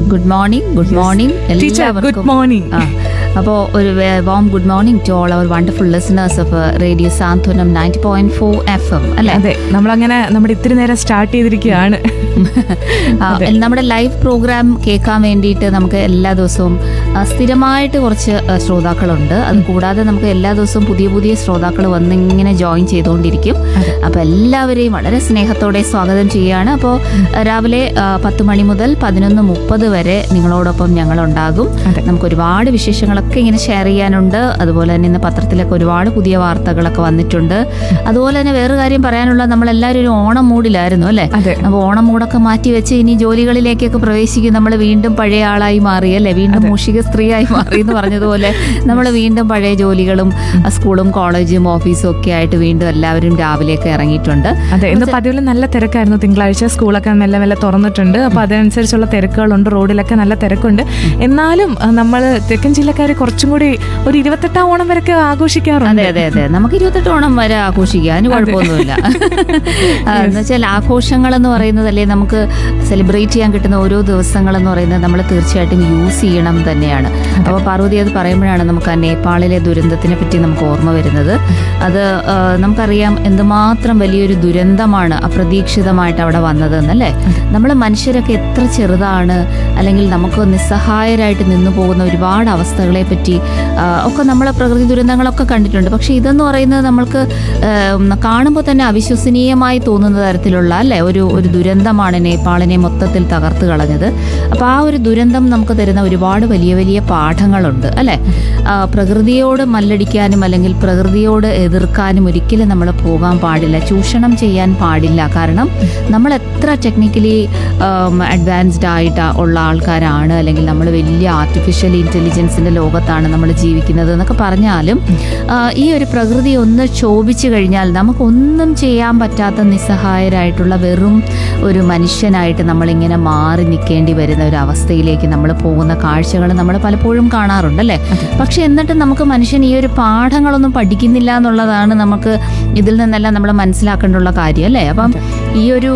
Good morning good morning teacher good morning അപ്പോൾ ഒരു warm good morning to all our wonderful listeners of radio Santhwanam ninety point four F M അല്ലേ അതെ നമ്മളങ്ങനെ നമ്മുടെ ഇത്തിരി നേരം സ്റ്റാർട്ട് ചെയ്തിരിക്കുകയാണ് ആ, നമ്മുടെ ലൈവ് പ്രോഗ്രാം കേൾക്കാൻ വേണ്ടിയിട്ട് നമുക്ക് എല്ലാ ദിവസവും ആ, സ്ഥിരമായിട്ട് കുറച്ച് ആ, ശ്രോതാക്കളുണ്ട് അത് കൂടാതെ നമുക്ക് എല്ലാ ദിവസവും പുതിയ പുതിയ ശ്രോതാക്കൾ വന്നിങ്ങനെ ജോയിൻ ചെയ്തുകൊണ്ടിരിക്കും അപ്പോൾ എല്ലാവരെയും വളരെ സ്നേഹത്തോടെ സ്വാഗതം ചെയ്യുകയാണ് അപ്പോൾ രാവിലെ ആ, പത്ത് മണി മുതൽ പതിനൊന്ന് മുപ്പത് വരെ നിങ്ങളോടൊപ്പം ഞങ്ങളുണ്ടാകും അതെ. നമുക്ക് ഒരുപാട് വിശേഷങ്ങളൊക്കെ ഇങ്ങനെ ഷെയർ ചെയ്യാനുണ്ട് അതുപോലെ തന്നെ ഇന്ന് പത്രത്തിലൊക്കെ ഒരുപാട് പുതിയ വാർത്തകളൊക്കെ വന്നിട്ടുണ്ട് അതുപോലെ തന്നെ വേറൊരു കാര്യം പറയാനുള്ള നമ്മളെല്ലാവരും ഒരു ഓണം മൂഡിലായിരുന്നു അല്ലേ അതെ അപ്പോൾ ഓണം മൂടൊക്കെ മാറ്റി വെച്ച് ഇനി ജോലികളിലേക്കൊക്കെ പ്രവേശിക്കും നമ്മൾ വീണ്ടും പഴയ ആളായി മാറി അല്ലേ വീണ്ടും മൂഷിക സ്ത്രീയായി മാറി എന്ന് പറഞ്ഞതുപോലെ നമ്മൾ വീണ്ടും പഴയ ജോലികളും ആ, സ്കൂളും കോളേജും ഓഫീസും ഒക്കെ ആയിട്ട് വീണ്ടും എല്ലാവരും രാവിലെയൊക്കെ ഇറങ്ങിയിട്ടുണ്ട് അതെ ഇന്ന് പതിവിൽ നല്ല തിരക്കായിരുന്നു തിങ്കളാഴ്ച സ്കൂളൊക്കെ മെല്ലെ മെല്ലെ തുറന്നിട്ടുണ്ട് അപ്പൊ അതനുസരിച്ചുള്ള തിരക്കുകളുണ്ട് റോഡിലൊക്കെ നല്ല തിരക്കുണ്ട് എന്നാലും നമ്മൾ തെക്കൻ ജില്ലക്കാർ കുറച്ചും കൂടി ഒരു ഇരുപത്തെട്ടാം ഓണം വരെയൊക്കെ ആഘോഷിക്കാറുണ്ട് അതെ അതെ അതെ നമുക്ക് ഇരുപത്തെട്ട് ഓണം വരെ ആഘോഷിക്കാം അതിന് കുഴപ്പമൊന്നുമില്ല ആ, എന്ന് വെച്ചാൽ ആഘോഷങ്ങൾ എന്ന് പറയുന്നത് അല്ലേ നമുക്ക് സെലിബ്രേറ്റ് ചെയ്യാൻ കിട്ടുന്ന ഓരോ ദിവസങ്ങൾ എന്ന് പറയുന്നത് നമ്മൾ തീർച്ചയായിട്ടും യൂസ് ചെയ്യണം തന്നെയാണ് അപ്പോൾ പാർവതി അത് പറയുമ്പോഴാണ് നമുക്ക് ആ നേപ്പാളിലെ ദുരന്തത്തിനെ പറ്റി നമുക്ക് ഓർമ്മ വരുന്നത് അത് ആ, നമുക്കറിയാം എന്തുമാത്രം വലിയൊരു ദുരന്തമാണ് അപ്രതീക്ഷിതമായിട്ട് അവിടെ വന്നത് എന്നല്ലേ നമ്മൾ മനുഷ്യരൊക്കെ എത്ര ചെറുതാണ് അല്ലെങ്കിൽ നമുക്ക് നിസ്സഹായരായിട്ട് നിന്നു പോകുന്ന ഒരുപാട് അവസ്ഥകളെ പറ്റി ആ, ഒക്കെ നമ്മൾ പ്രകൃതി ദുരന്തങ്ങളൊക്കെ കണ്ടിട്ടുണ്ട് പക്ഷെ ഇതെന്ന് പറയുന്നത് നമ്മൾക്ക് കാണുമ്പോൾ തന്നെ അവിശ്വസനീയമായി തോന്നുന്ന തരത്തിലുള്ള അല്ലേ ഒരു ഒരു ദുരന്തമാണ് നേപ്പാളിനെ മൊത്തത്തിൽ തകർത്ത് കളഞ്ഞത് അപ്പോൾ ആ ഒരു ദുരന്തം നമുക്ക് തരുന്ന ഒരുപാട് വലിയ വലിയ പാഠങ്ങളുണ്ട് അല്ലേ ആ, പ്രകൃതിയോട് മല്ലടിക്കാനും അല്ലെങ്കിൽ പ്രകൃതിയോട് എതിർക്കാനും ഒരിക്കലും നമ്മൾ പോകാൻ പാടില്ല ചൂഷണം ചെയ്യാൻ പാടില്ല കാരണം നമ്മൾ എത്ര ടെക്നിക്കലി അഡ്വാൻസ്ഡ് ആയിട്ട് ഉള്ള ആൾക്കാരാണ് അല്ലെങ്കിൽ നമ്മൾ വലിയ ആർട്ടിഫിഷ്യൽ ഇൻ്റലിജൻസിൻ്റെ ലോകത്താണ് നമ്മൾ ജീവിക്കുന്നത് എന്നൊക്കെ പറഞ്ഞാലും ആ, ഈ ഒരു പ്രകൃതി ഒന്ന് ക്ഷോഭിച്ചു കഴിഞ്ഞാൽ നമുക്കൊന്നും ചെയ്യാൻ പറ്റാത്ത നിസ്സഹായരായിട്ടുള്ള വെറും ഒരു മനുഷ്യനായിട്ട് നമ്മളിങ്ങനെ മാറി നിൽക്കേണ്ടി വരുന്ന ഒരു അവസ്ഥയിലേക്ക് നമ്മൾ പോകുന്ന കാഴ്ചകൾ നമ്മൾ പലപ്പോഴും കാണാറുണ്ടല്ലേ പക്ഷെ എന്നിട്ട് നമുക്ക് മനുഷ്യൻ ഈ ഒരു പാഠങ്ങളൊന്നും പഠിക്കുന്നില്ല എന്നുള്ളതാണ് നമുക്ക് ഇതിൽ നിന്നെല്ലാം നമ്മൾ മനസ്സിലാക്കേണ്ടുള്ള കാര്യം അല്ലേ അപ്പം ഈ ഒരു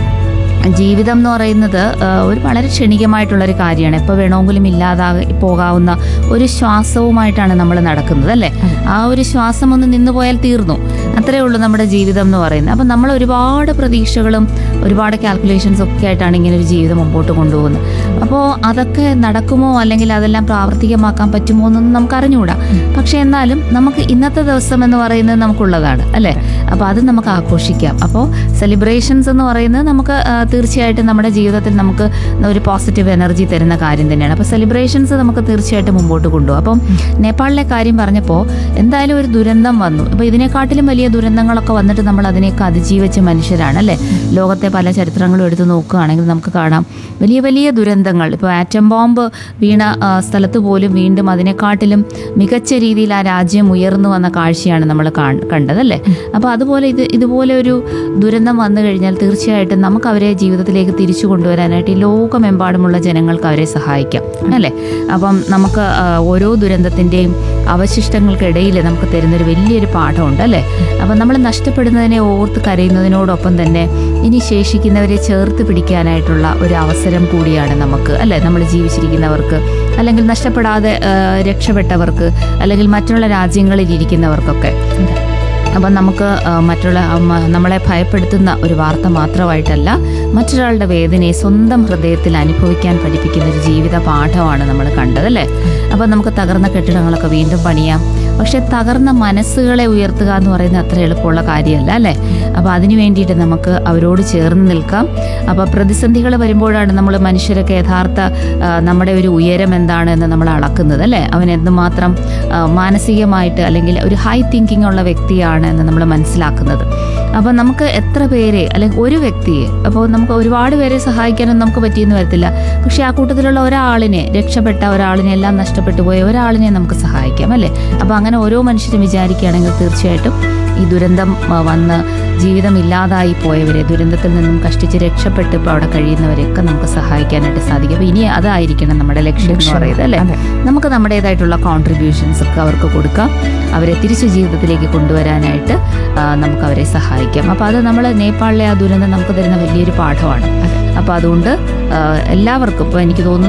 ജീവിതം എന്ന് പറയുന്നത് ആ, ഒരു വളരെ ക്ഷണികമായിട്ടുള്ളൊരു കാര്യമാണ് എപ്പോൾ വേണമെങ്കിലും ഇല്ലാതാകെ പോകാവുന്ന ഒരു ശ്വാസവുമായിട്ടാണ് നമ്മൾ നടക്കുന്നത് അല്ലേ ആ ഒരു ശ്വാസം ഒന്ന് നിന്നു പോയാൽ തീർന്നു അത്രേ ഉള്ളൂ നമ്മുടെ ജീവിതം എന്ന് പറയുന്നത് അപ്പം നമ്മൾ ഒരുപാട് പ്രതീക്ഷകളും ഒരുപാട് കാൽക്കുലേഷൻസ് ഒക്കെ ആയിട്ടാണ് ഇങ്ങനെ ഒരു ജീവിതം മുമ്പോട്ട് കൊണ്ടുപോകുന്നത് അപ്പോൾ അതൊക്കെ നടക്കുമോ അല്ലെങ്കിൽ അതെല്ലാം പ്രാവർത്തികമാക്കാൻ പറ്റുമോ എന്നൊന്നും നമുക്ക് അറിഞ്ഞുകൂടാ പക്ഷെ എന്നാലും നമുക്ക് ഇന്നത്തെ ദിവസം എന്ന് പറയുന്നത് നമുക്കുള്ളതാണ് അല്ലേ അപ്പോൾ അത് നമുക്ക് ആഘോഷിക്കാം അപ്പോൾ സെലിബ്രേഷൻസ് എന്ന് പറയുന്നത് നമുക്ക് ആ, തീർച്ചയായിട്ടും നമ്മുടെ ജീവിതത്തിൽ നമുക്ക് ഒരു പോസിറ്റീവ് എനർജി തരുന്ന കാര്യം തന്നെയാണ് അപ്പോൾ സെലിബ്രേഷൻസ് നമുക്ക് തീർച്ചയായിട്ടും മുമ്പോട്ട് കൊണ്ടുപോകും അപ്പം നേപ്പാളിലെ കാര്യം പറഞ്ഞപ്പോൾ എന്തായാലും ഒരു ദുരന്തം വന്നു അപ്പോൾ ഇതിനെക്കാട്ടിലും വലിയ ദുരന്തങ്ങളൊക്കെ വന്നിട്ട് നമ്മൾ അതിനെയൊക്കെ അതിജീവിച്ച മനുഷ്യരാണ് അല്ലേ ലോകത്തെ പല ചരിത്രങ്ങളും എടുത്ത് നോക്കുകയാണെങ്കിൽ നമുക്ക് കാണാം വലിയ വലിയ ദുരന്തങ്ങൾ ഇപ്പോൾ ആറ്റം ബോംബ് വീണ ആ, സ്ഥലത്ത് പോലും വീണ്ടും അതിനെക്കാട്ടിലും മികച്ച രീതിയിൽ ആ രാജ്യം ഉയർന്നു വന്ന കാഴ്ചയാണ് നമ്മൾ കാണ്- കണ്ടതല്ലേ അപ്പോൾ അതുപോലെ ഇത് ഇതുപോലെ ഒരു ദുരന്തം വന്നു കഴിഞ്ഞാൽ തീർച്ചയായിട്ടും നമുക്ക് അവരെ ജീവിതത്തിലേക്ക് തിരിച്ചു കൊണ്ടുവരാനായിട്ട് ഈ ലോകമെമ്പാടുമുള്ള ജനങ്ങൾക്ക് അവരെ സഹായിക്കാം അല്ലേ അപ്പം നമുക്ക് ആ, ഓരോ ദുരന്തത്തിൻ്റെയും അവശിഷ്ടങ്ങൾക്കിടയിൽ നമുക്ക് തരുന്നൊരു വലിയൊരു പാഠമുണ്ട് അല്ലേ അപ്പം നമ്മൾ നഷ്ടപ്പെടുന്നതിനെ ഓർത്ത് കരയുന്നതിനോടൊപ്പം തന്നെ ഇനി ശേഷിക്കുന്നവരെ ചേർത്ത് പിടിക്കാനായിട്ടുള്ള ഒരു അവസരം കൂടിയാണ് നമുക്ക് അല്ലേ നമ്മൾ ജീവിച്ചിരിക്കുന്നവർക്ക് അല്ലെങ്കിൽ നഷ്ടപ്പെടാതെ ആ, രക്ഷപ്പെട്ടവർക്ക് അല്ലെങ്കിൽ മറ്റുള്ള രാജ്യങ്ങളിൽ ഇരിക്കുന്നവർക്കൊക്കെ അപ്പം നമുക്ക് ആ, മറ്റുള്ള ആ, മ- നമ്മളെ ഭയപ്പെടുത്തുന്ന ഒരു വാർത്ത മാത്രമായിട്ടല്ല മറ്റൊരാളുടെ വേദനയെ സ്വന്തം ഹൃദയത്തിൽ അനുഭവിക്കാൻ പഠിപ്പിക്കുന്ന ഒരു ജീവിത പാഠമാണ് നമ്മൾ കണ്ടതല്ലേ അപ്പം നമുക്ക് തകർന്ന കെട്ടിടങ്ങളൊക്കെ വീണ്ടും പണിയാം പക്ഷെ തകർന്ന മനസ്സുകളെ ഉയർത്തുക എന്ന് പറയുന്നത് അത്ര എളുപ്പമുള്ള കാര്യമല്ല അല്ലേ അപ്പോൾ അതിനു വേണ്ടിയിട്ട് നമുക്ക് അവരോട് ചേർന്ന് നിൽക്കാം അപ്പോൾ പ്രതിസന്ധികൾ വരുമ്പോഴാണ് നമ്മൾ മനുഷ്യരൊക്കെ യഥാർത്ഥ ആ, നമ്മുടെ ഒരു ഉയരം എന്താണ് എന്ന് നമ്മൾ അളക്കുന്നത് അല്ലേ അവൻ എന്തുമാത്രം ആ, മാനസികമായിട്ട് അല്ലെങ്കിൽ ഒരു ഹൈ തിങ്കിങ് ഉള്ള വ്യക്തിയാണ് എന്ന് നമ്മൾ മനസ്സിലാക്കുന്നത് അപ്പോൾ നമുക്ക് എത്ര പേരെ അല്ലെങ്കിൽ ഒരു വ്യക്തിയെ അപ്പോൾ നമുക്ക് ഒരുപാട് പേരെ സഹായിക്കാനൊന്നും നമുക്ക് പറ്റിയെന്ന് വരത്തില്ല പക്ഷേ ആ കൂട്ടത്തിലുള്ള ഒരാളിനെ രക്ഷപ്പെട്ട ഒരാളിനെ എല്ലാം നഷ്ടപ്പെട്ടു പോയ ഒരാളിനെ നമുക്ക് സഹായിക്കാം അല്ലേ അപ്പോൾ അങ്ങനെ ഓരോ മനുഷ്യരും വിചാരിക്കുകയാണെങ്കിൽ തീർച്ചയായിട്ടും ഈ ദുരന്തം ആ, വന്ന് ജീവിതം ഇല്ലാതായി പോയവരെ ദുരന്തത്തിൽ നിന്നും കഷ്ടിച്ച് രക്ഷപ്പെട്ട് ഇപ്പോൾ അവിടെ കഴിയുന്നവരെയൊക്കെ നമുക്ക് സഹായിക്കാനായിട്ട് സാധിക്കും അപ്പോൾ ഇനി അതായിരിക്കണം നമ്മുടെ ലക്ഷ്യം എന്ന് പറയുന്നത് അല്ലേ അതെ. നമുക്ക് നമ്മുടേതായിട്ടുള്ള കോൺട്രിബ്യൂഷൻസ് ഒക്കെ അവർക്ക് കൊടുക്കാം അവരെ തിരിച്ചു ജീവിതത്തിലേക്ക് കൊണ്ടുവരാനായിട്ട് ആ, നമുക്ക് അവരെ സഹായിക്കാം അപ്പോൾ അത് നമ്മൾ നേപ്പാളിലെ ആ ദുരന്തം നമുക്ക് തരുന്ന വലിയൊരു പാഠമാണ് അപ്പോൾ അതുകൊണ്ട് ആ, എല്ലാവർക്കും ഇപ്പോൾ എനിക്ക് തോന്നുന്നു